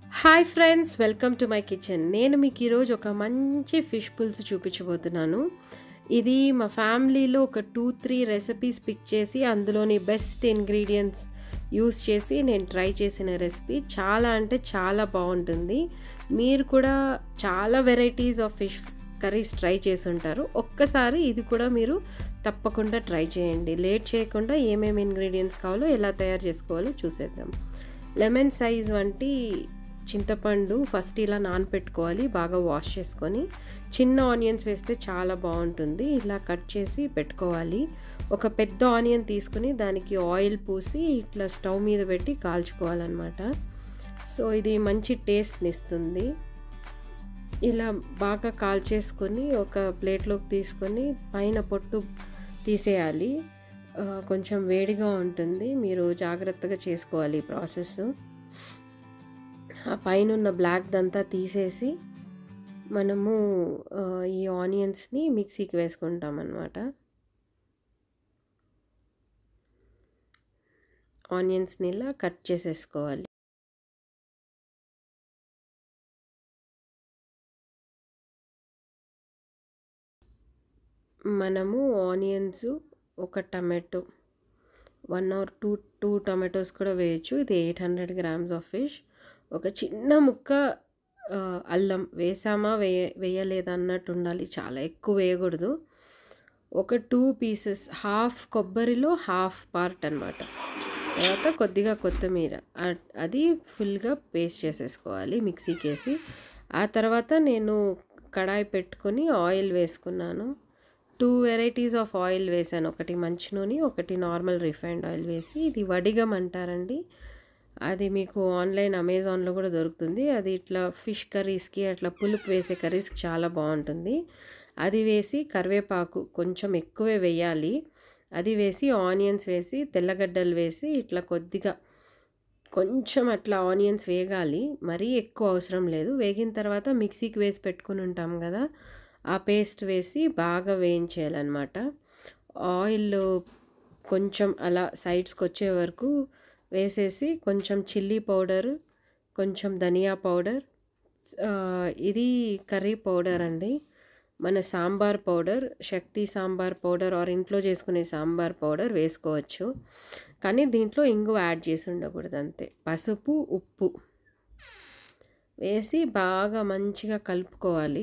hi friends welcome to my kitchen నేను మీకు ఈరోజు ఒక మంచి ఫిష్ పులుసు చూపించబోతున్నాను ఇది మా ఫ్యామిలీలో ఒక టూ త్రీ రెసిపీస్ పిక్ చేసి అందులోని బెస్ట్ ఇంగ్రీడియంట్స్ యూస్ చేసి నేను ట్రై చేసిన రెసిపీ చాలా అంటే చాలా బాగుంటుంది మీరు కూడా చాలా varieties of fish curries try చేసి ఉంటారు ఒక్కసారి ఇది కూడా మీరు తప్పకుండా ట్రై చేయండి లేట్ చేయకుండా ఏమేమి ఇంగ్రీడియంట్స్ కావాలో ఎలా తయారు చేసుకోవాలో చూసేద్దాం లెమన్ సైజ్ వంటి చింతపండు ఫస్ట్ ఇలా నానపెట్టుకోవాలి బాగా వాష్ చేసుకొని చిన్న ఆనియన్స్ వేస్తే చాలా బాగుంటుంది ఇలా కట్ చేసి పెట్టుకోవాలి ఒక పెద్ద ఆనియన్ తీసుకుని దానికి ఆయిల్ పూసి ఇట్లా స్టవ్ మీద పెట్టి కాల్చుకోవాలన్నమాట సో ఇది మంచి టేస్ట్ని ఇస్తుంది ఇలా బాగా కాల్చేసుకొని ఒక ప్లేట్లోకి తీసుకొని పైన పొట్టు తీసేయాలి కొంచెం వేడిగా ఉంటుంది మీరు జాగ్రత్తగా చేసుకోవాలి ఈ ప్రాసెస్ ఆ పైన ఉన్న బ్లాక్ దంతా తీసేసి మనము ఈ ఆనియన్స్ని మిక్సీకి వేసుకుంటాం అన్నమాట ఆనియన్స్ని ఇలా కట్ చేసేసుకోవాలి మనము ఆనియన్స్ ఒక tomato one or two two tomatoes కూడా వేయచ్చు ఇది eight hundred grams of fish ఒక చిన్న ముక్క అల్లం వేసామా వేయ వేయలేదా అన్నట్టు ఉండాలి చాలా ఎక్కువ వేయకూడదు ఒక టూ పీసెస్ హాఫ్ కొబ్బరిలో హాఫ్ పార్ట్ అనమాట తర్వాత కొద్దిగా కొత్తిమీర అది ఫుల్గా పేస్ట్ చేసేసుకోవాలి మిక్సీకి వేసి ఆ తర్వాత నేను కడాయి పెట్టుకొని ఆయిల్ వేసుకున్నాను టూ వెరైటీస్ ఆఫ్ ఆయిల్ వేసాను ఒకటి మంచి నూనె ఒకటి నార్మల్ రిఫైన్డ్ ఆయిల్ వేసి ఇది వడిగం అంటారండి అది మీకు ఆన్లైన్ అమెజాన్లో కూడా దొరుకుతుంది అది ఇట్లా ఫిష్ కర్రీస్కి అట్లా పులుపు వేసే కర్రీస్కి చాలా బాగుంటుంది అది వేసి కరివేపాకు కొంచెం ఎక్కువే వేయాలి అది వేసి ఆనియన్స్ వేసి తెల్లగడ్డలు వేసి ఇట్లా కొద్దిగా కొంచెం అట్లా ఆనియన్స్ వేగాలి మరీ ఎక్కువ అవసరం లేదు వేగిన తర్వాత మిక్సీకి వేసి పెట్టుకుని ఉంటాం కదా ఆ పేస్ట్ వేసి బాగా వేయించేయాలన్నమాట ఆయిల్ కొంచెం అలా సైడ్స్కి వచ్చే వరకు వేసేసి కొంచెం చిల్లీ పౌడర్ కొంచెం ధనియా పౌడర్ ఇది కర్రీ పౌడర్ అండి మన sambar powder Sakthi sambar powder or ఇంట్లో చేసుకునే సాంబార్ పౌడర్ వేసుకోవచ్చు కానీ దీంట్లో ఇంగు యాడ్ చేసి ఉండకూడదు అంతే పసుపు ఉప్పు వేసి బాగా మంచిగా కలుపుకోవాలి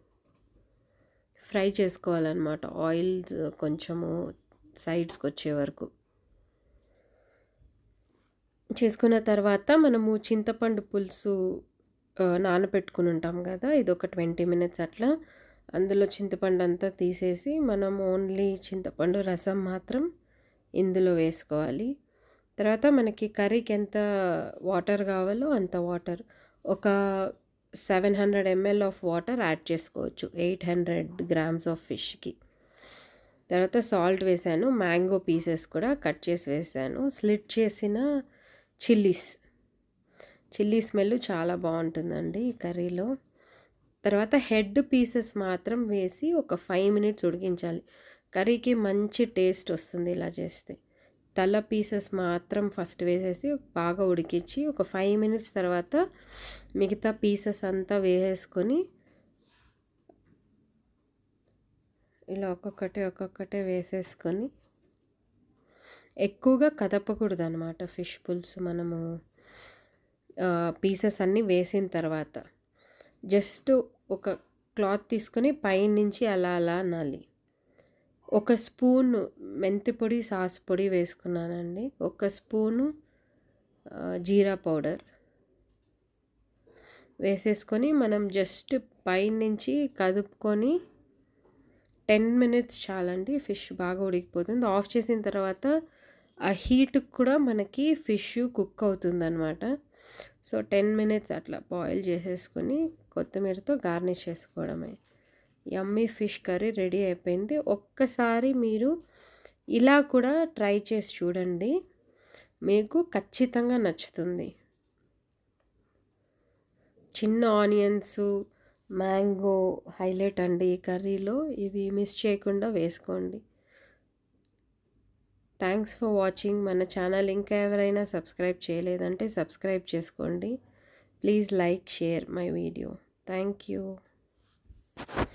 ఫ్రై చేసుకోవాలన్నమాట ఆయిల్ కొంచెము సైడ్స్కి వచ్చే వరకు చేసుకున్న తర్వాత మనము చింతపండు పులుసు నానబెట్టుకుని ఉంటాం కదా ఇది ఒక ట్వంటీ మినిట్స్ అట్లా అందులో చింతపండు అంతా తీసేసి మనం ఓన్లీ చింతపండు రసం మాత్రం ఇందులో వేసుకోవాలి తర్వాత మనకి కర్రీకి ఎంత వాటర్ కావాలో అంత వాటర్ ఒక seven hundred ML of water add చేసుకోవచ్చు ఎయిట్ హండ్రెడ్ గ్రామ్స్ ఆఫ్ ఫిష్కి తర్వాత సాల్ట్ వేసాను మ్యాంగో పీసెస్ కూడా కట్ చేసి వేసాను స్లిట్ చేసిన చిల్లీస్ చిల్లీ స్మెల్ చాలా బాగుంటుందండి ఈ కర్రీలో తర్వాత హెడ్ పీసెస్ మాత్రం వేసి ఒక ఫైవ్ మినిట్స్ ఉడికించాలి కర్రీకి మంచి టేస్ట్ వస్తుంది ఇలా చేస్తే తల పీసెస్ మాత్రం ఫస్ట్ వేసేసి బాగా ఉడికించి ఒక ఫైవ్ మినిట్స్ తర్వాత మిగతా పీసెస్ అంతా వేసేసుకొని ఇలా ఒక్కొక్కటి ఒక్కొక్కటే వేసేసుకొని ఎక్కువగా కదపకూడదు అనమాట ఫిష్ పులుసు మనము పీసెస్ అన్నీ వేసిన తర్వాత జస్ట్ ఒక క్లాత్ తీసుకొని పైనుంచి అలా అలా అనాలి ఒక స్పూన్ మెంతి పొడి సాస్ పొడి వేసుకున్నానండి ఒక స్పూను జీరా పౌడర్ వేసేసుకొని మనం జస్ట్ పైనుంచి కదుపుకొని టెన్ మినిట్స్ చాలండి ఫిష్ బాగా ఉడికిపోతుంది ఆఫ్ చేసిన తర్వాత ఆ హీట్కి కూడా మనకి ఫిష్ కుక్ అవుతుందన్నమాట సో టెన్ మినిట్స్ అట్లా బాయిల్ చేసేసుకొని కొత్తిమీరతో గార్నిష్ చేసుకోవడమే యమ్మీ ఫిష్ కర్రీ రెడీ అయిపోయింది ఒక్కసారి మీరు ఇలా కూడా ట్రై చేసి చూడండి మీకు ఖచ్చితంగా నచ్చుతుంది చిన్న ఆనియన్స్ మ్యాంగో హైలైట్ అండి ఈ కర్రీలో ఇవి మిస్ చేయకుండా వేసుకోండి థ్యాంక్స్ ఫర్ వాచింగ్ మన ఛానల్ ఇంకా ఎవరైనా సబ్స్క్రైబ్ చేయలేదంటే సబ్స్క్రైబ్ చేసుకోండి please like share my video thank you